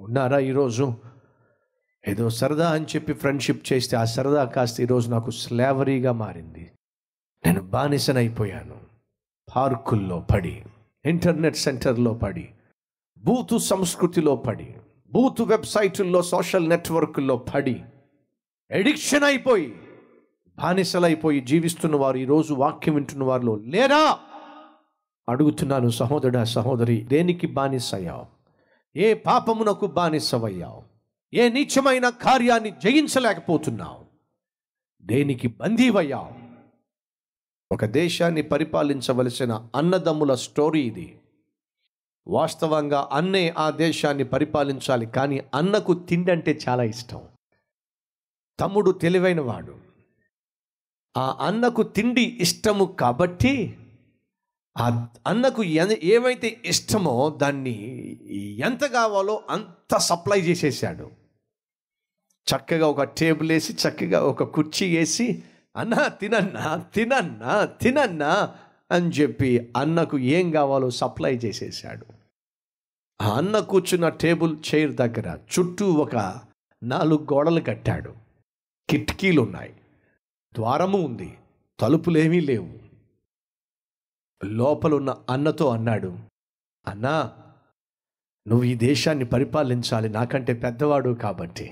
ఉన్నారా ఈరోజు ఏదో సరదా అని చెప్పి ఫ్రెండ్షిప్ చేస్తే ఆ సరదా కాస్త ఈరోజు నాకు స్లేవరీగా మారింది నేను బానిసనైపోయాను పార్కుల్లో పడి ఇంటర్నెట్ సెంటర్లో పడి బూతు సంస్కృతిలో పడి బూతు వెబ్సైటుల్లో సోషల్ నెట్వర్క్ల్లో పడి ఎడిక్షన్ అయిపోయి బానిసలైపోయి జీవిస్తున్న వారు ఈరోజు వాక్యం వింటున్న వారిలో లేరా అడుగుతున్నాను సహోదరుడా సహోదరి దేనికి బానిసయ్యావు ఏ పాపమునకు బానిసవయ్యావు ఏ నీచమైన కార్యాన్ని జయించలేకపోతున్నావు దేనికి బందీవయ్యావు ఒక దేశాన్ని పరిపాలించవలసిన అన్నదమ్ముల స్టోరీ ఇది వాస్తవంగా అన్నే ఆ దేశాన్ని పరిపాలించాలి కానీ అన్నకు తిండి అంటే చాలా ఇష్టం తమ్ముడు తెలివైన వాడు ఆ అన్నకు తిండి ఇష్టము కాబట్టి ఆ అన్నకు ఎ- ఏమైతే ఇష్టమో దాన్ని ఎంత కావాలో అంత సప్లై చేసేసాడు చక్కగా ఒక టేబుల్ వేసి చక్కగా ఒక కుర్చీ వేసి అన్నా తినన్నా తినన్నా తినన్నా అని చెప్పి అన్నకు ఏం కావాలో సప్లై చేసేసాడు ఆ అన్న కూర్చున్న టేబుల్ చైర్ దగ్గర చుట్టూ ఒక నాలుగు గోడలు కట్టాడు కిటికీలు ఉన్నాయి ద్వారము ఉంది తలుపులేమీ లేవు లోపలున్న అన్నతో అన్నాడు అన్నా నువ్వు ఈ దేశాన్ని పరిపాలించాలి నాకంటే పెద్దవాడు కాబట్టి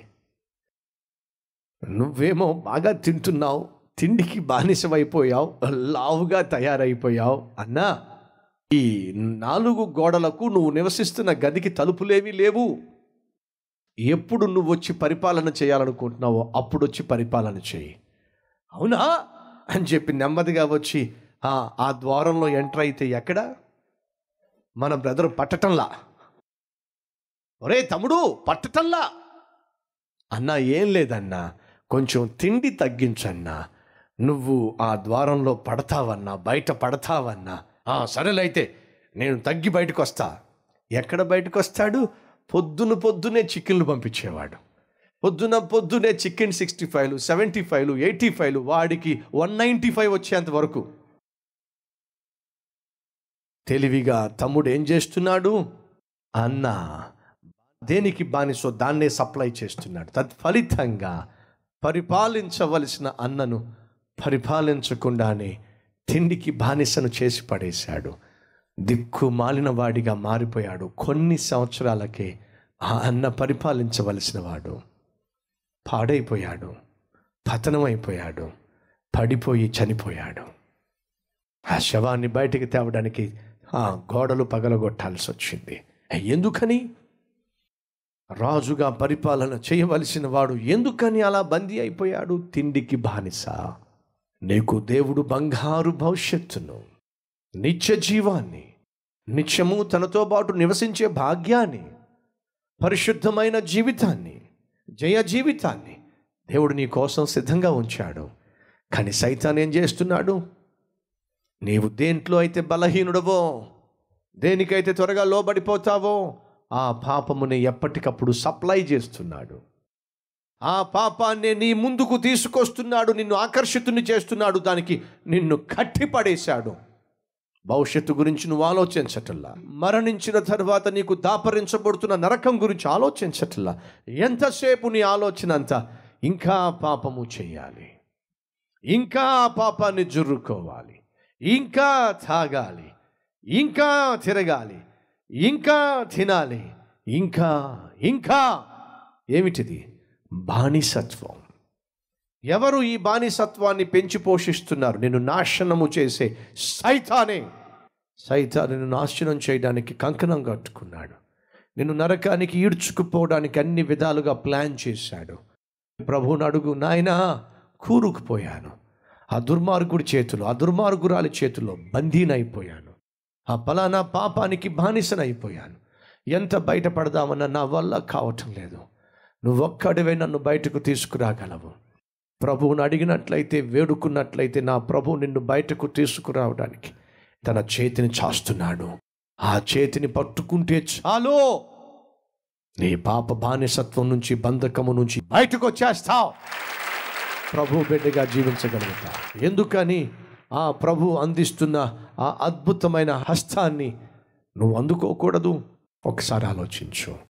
నువ్వేమో బాగా తింటున్నావు తిండికి బానిసమైపోయావు లావుగా తయారైపోయావు అన్నా ఈ నాలుగు గోడలకు నువ్వు నివసిస్తున్న గదికి తలుపులేమీ లేవు ఎప్పుడు నువ్వు వచ్చి పరిపాలన చేయాలనుకుంటున్నావో అప్పుడు వచ్చి పరిపాలన చేయి అవునా అని చెప్పి నెమ్మదిగా వచ్చి "ఆ, ఆ ద్వారంలో ఎంటర్ అయితే ఎక్కడ మన బ్రదర్ పట్టటంలా ఒరే తమ్ముడు పట్టటంలా అన్నా ఏం లేదన్నా కొంచెం తిండి తగ్గించన్నా నువ్వు ఆ ద్వారంలో పడతావన్నా బయట పడతావన్నా "ఆ, సరేలైతే నేను తగ్గి బయటకు వస్తా ఎక్కడ బయటకు వస్తాడు పొద్దున పొద్దునే చికెన్లు పంపించేవాడు పొద్దున పొద్దునే చికెన్ సిక్స్టీ ఫైవ్లు సెవెంటీ ఫైవ్లు ఎయిటీ ఫైవ్లు వాడికి వన్ నైంటీ ఫైవ్ వచ్చేంత వరకు తెలివిగా తమ్ముడు ఏం చేస్తున్నాడు అన్న దేనికి బానిసో దాన్నే సప్లై చేస్తున్నాడు తత్ఫలితంగా పరిపాలించవలసిన అన్నను పరిపాలించకుండానే తిండికి బానిసను చేసి పడేశాడు దిక్కు మాలిన వాడిగా మారిపోయాడు కొన్ని సంవత్సరాలకే ఆ అన్న పరిపాలించవలసిన వాడు పాడైపోయాడు పతనమైపోయాడు పడిపోయి చనిపోయాడు ఆ శవాన్ని బయటికి తేవడానికి ఆ గోడలు పగలగొట్టాల్సి వచ్చింది ఎందుకని రాజుగా పరిపాలన చేయవలసిన వాడు ఎందుకని అలా బందీ అయిపోయాడు తిండికి బానిస నీకు దేవుడు బంగారు భవిష్యత్తును నిత్య జీవాన్ని నిత్యము తనతో పాటు నివసించే భాగ్యాన్ని పరిశుద్ధమైన జీవితాన్ని జయ జీవితాన్ని దేవుడు నీ కోసం సిద్ధంగా ఉంచాడు కానీ సైతాన్ ఏం చేస్తున్నాడు నీవు దేంట్లో అయితే బలహీనుడవో దేనికైతే త్వరగా లోబడిపోతావో ఆ పాపముని ఎప్పటికప్పుడు సప్లై చేస్తున్నాడు ఆ పాపాన్ని నీ ముందుకు తీసుకొస్తున్నాడు నిన్ను ఆకర్షితుని చేస్తున్నాడు దానికి నిన్ను కట్టిపడేశాడు భవిష్యత్తు గురించి నువ్వు ఆలోచించటల్లా మరణించిన తర్వాత నీకు దాపరించబడుతున్న నరకం గురించి ఆలోచించటల్లా ఎంతసేపు నీ ఆలోచన అంతా ఇంకా పాపము చేయాలి ఇంకా ఆ పాపాన్ని జుర్రుకోవాలి ఇంకా తాగాలి ఇంకా తిరగాలి ఇంకా తినాలి ఇంకా ఇంకా ఏమిటిది బానిసత్వం ఎవరు ఈ బానిసత్వాన్ని పెంచి పోషిస్తున్నారు నేను నాశనము చేసే సైతానే సైతాను నిన్ను నాశనం చేయడానికి కంకణం కట్టుకున్నాడు నిన్ను నరకానికి ఈడ్చుకుపోవడానికి అన్ని విధాలుగా ప్లాన్ చేశాడు ప్రభువుని అడుగు నాయనా కూరుకుపోయాను ఆ దుర్మార్గుడి చేతిలో ఆ దుర్మార్గురాలి చేతిలో బందీనైపోయాను ఆ పలానా పాపానికి బానిసనైపోయాను ఎంత బయటపడదామన్నా నా వల్ల కావటం లేదు నువ్వొక్కడివే నన్ను బయటకు తీసుకురాగలవు ప్రభువుని అడిగినట్లయితే వేడుకున్నట్లయితే నా ప్రభు నిన్ను బయటకు తీసుకురావడానికి తన చేతిని చాస్తున్నాడు ఆ చేతిని పట్టుకుంటే చాలు నీ పాప బానిసత్వం నుంచి బంధకము నుంచి బయటకు వచ్చేస్తావు ప్రభు బిడ్డగా జీవించగలుగుతా ఎందుకని ఆ ప్రభు అందిస్తున్న ఆ అద్భుతమైన హస్తాన్ని నువ్వు అందుకోకూడదు ఒకసారి ఆలోచించు